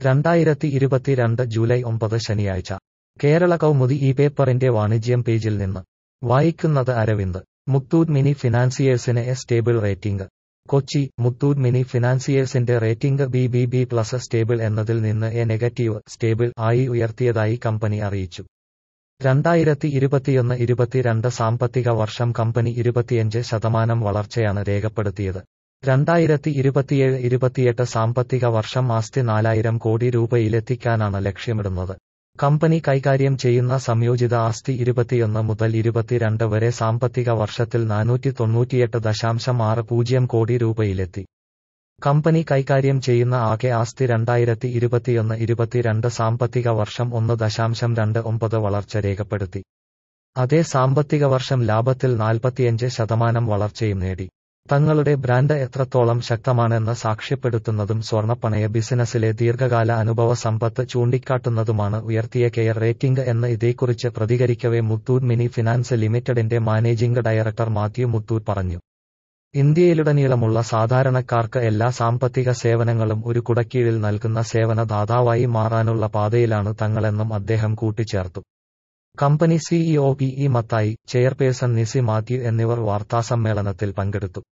രണ്ടായിരത്തി ഇരുപത്തിരണ്ട് ജൂലൈ ഒമ്പത് ശനിയാഴ്ച കേരള കൗമുദി ഈ പേപ്പറിന്റെ വാണിജ്യം പേജിൽ നിന്ന് വായിക്കുന്നത് അരവിന്ദ് മുത്തൂറ്റ് മിനി ഫിനാൻസിയേഴ്സിന് A stable rating Kochi Muthoot mini ഫിനാൻസിയേഴ്സിന്റെ rating B B B plus stable എന്നതിൽ നിന്ന് എ നെഗറ്റീവ് സ്റ്റേബിൾ ആയി ഉയർത്തിയതായി കമ്പനി അറിയിച്ചു രണ്ടായിരത്തി ഇരുപത്തിയൊന്ന് ഇരുപത്തിരണ്ട് സാമ്പത്തിക വർഷം കമ്പനി ഇരുപത്തിയഞ്ച് ശതമാനം വളർച്ചയാണ് രേഖപ്പെടുത്തിയത് രണ്ടായിരത്തി ഇരുപത്തിയേഴ് ഇരുപത്തിയെട്ട് സാമ്പത്തിക വർഷം ആസ്തി നാലായിരം കോടി രൂപയിലെത്തിക്കാനാണ് ലക്ഷ്യമിടുന്നത് കമ്പനി കൈകാര്യം ചെയ്യുന്ന സംയോജിത ആസ്തി ഇരുപത്തിയൊന്ന് മുതൽ ഇരുപത്തിരണ്ട് വരെ സാമ്പത്തിക വർഷത്തിൽ നാനൂറ്റി തൊണ്ണൂറ്റിയെട്ട് ദശാംശം ആറ് പൂജ്യം കോടി രൂപയിലെത്തി കമ്പനി കൈകാര്യം ചെയ്യുന്ന ആകെ ആസ്തി രണ്ടായിരത്തി ഇരുപത്തിയൊന്ന് ഇരുപത്തിരണ്ട് സാമ്പത്തിക വർഷം ഒന്ന് ദശാംശം രണ്ട് ഒമ്പത് വളർച്ച രേഖപ്പെടുത്തി അതേ സാമ്പത്തിക വർഷം ലാഭത്തിൽ നാൽപ്പത്തിയഞ്ച് ശതമാനം വളർച്ചയും നേടി തങ്ങളുടെ ബ്രാൻഡ് എത്രത്തോളം ശക്തമാണെന്ന് സാക്ഷ്യപ്പെടുത്തുന്നതും സ്വർണ്ണപ്പണയ ബിസിനസ്സിലെ ദീർഘകാല അനുഭവ സമ്പത്ത് ചൂണ്ടിക്കാട്ടുന്നതുമാണ് ഉയർത്തിയ കെയർ റേറ്റിംഗ് എന്ന് ഇതേക്കുറിച്ച് പ്രതികരിക്കവെ മുത്തൂറ്റ് മിനി ഫിനാൻസ് ലിമിറ്റഡിന്റെ മാനേജിംഗ് ഡയറക്ടർ മാത്യു മുത്തൂറ്റ് പറഞ്ഞു ഇന്ത്യയിലുടനീളമുള്ള സാധാരണക്കാർക്ക് എല്ലാ സാമ്പത്തിക സേവനങ്ങളും ഒരു കുടക്കീഴിൽ നൽകുന്ന സേവന ദാതാവായി മാറാനുള്ള പാതയിലാണ് തങ്ങളെന്നും അദ്ദേഹം കൂട്ടിച്ചേർത്തു company CEO P E Mathai chairperson Nisy Mathew എന്നിവർ വാർത്താസമ്മേളനത്തിൽ പങ്കെടുത്തു